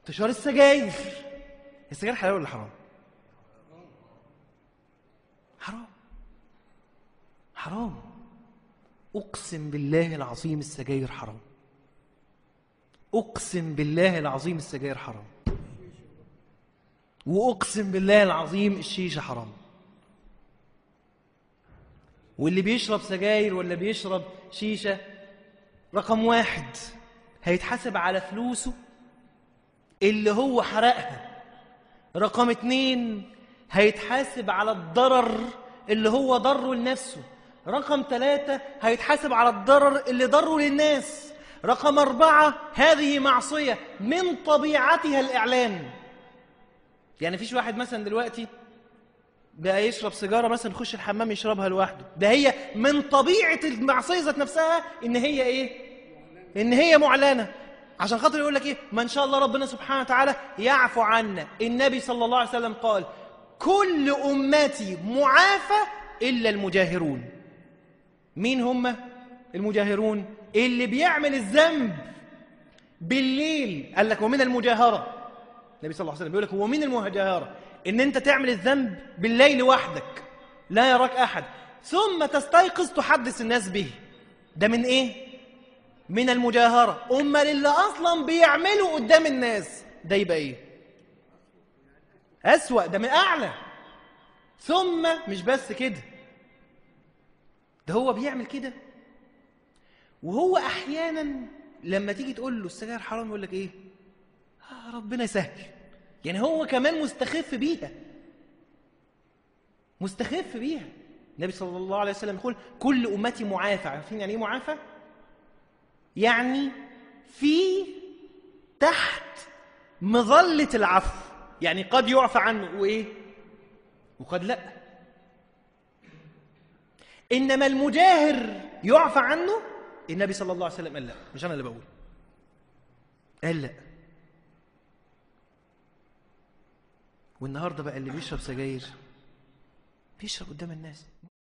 انتشار السجاير السجاير حلال ولا حرام حرام حرام اقسم بالله العظيم السجاير حرام اقسم بالله العظيم السجاير حرام واقسم بالله العظيم الشيشه حرام واللي بيشرب سجاير ولا بيشرب شيشه رقم واحد هيتحاسب على فلوسه اللي هو حرقها رقم اتنين هيتحاسب على الضرر اللي هو ضره لنفسه رقم ثلاثة هيتحاسب على الضرر اللي ضره للناس رقم أربعة هذه معصية من طبيعتها الإعلان يعني فيش واحد مثلا دلوقتي بقى يشرب سيجارة مثلا يخش الحمام يشربها لوحده ده هي من طبيعة المعصية ذات نفسها إن هي إيه؟ إن هي معلنة عشان خاطر يقول لك إيه؟ ما إن شاء الله ربنا سبحانه وتعالى يعفو عنا النبي صلى الله عليه وسلم قال كل أمتي معافى إلا المجاهرون مين هم المجاهرون اللي بيعمل الذنب بالليل قال لك ومن المجاهرة النبي صلى الله عليه وسلم بيقول لك ومن المجاهرة ان انت تعمل الذنب بالليل وحدك لا يراك احد ثم تستيقظ تحدث الناس به ده من ايه من المجاهرة امال اللي اصلا بيعمله قدام الناس ده يبقى ايه اسوأ ده من اعلى ثم مش بس كده ده هو بيعمل كده وهو احيانا لما تيجي تقول له السجاير حرام يقول لك ايه آه ربنا يسهل يعني هو كمان مستخف بيها مستخف بيها النبي صلى الله عليه وسلم يقول كل امتي معافى عارفين يعني ايه معافى يعني في تحت مظله العفو يعني قد يعفى عنه وايه وقد لا انما المجاهر يعفى عنه النبي صلى الله عليه وسلم قال لا مش انا اللي بقول قال لا والنهارده بقى اللي بيشرب سجاير بيشرب قدام الناس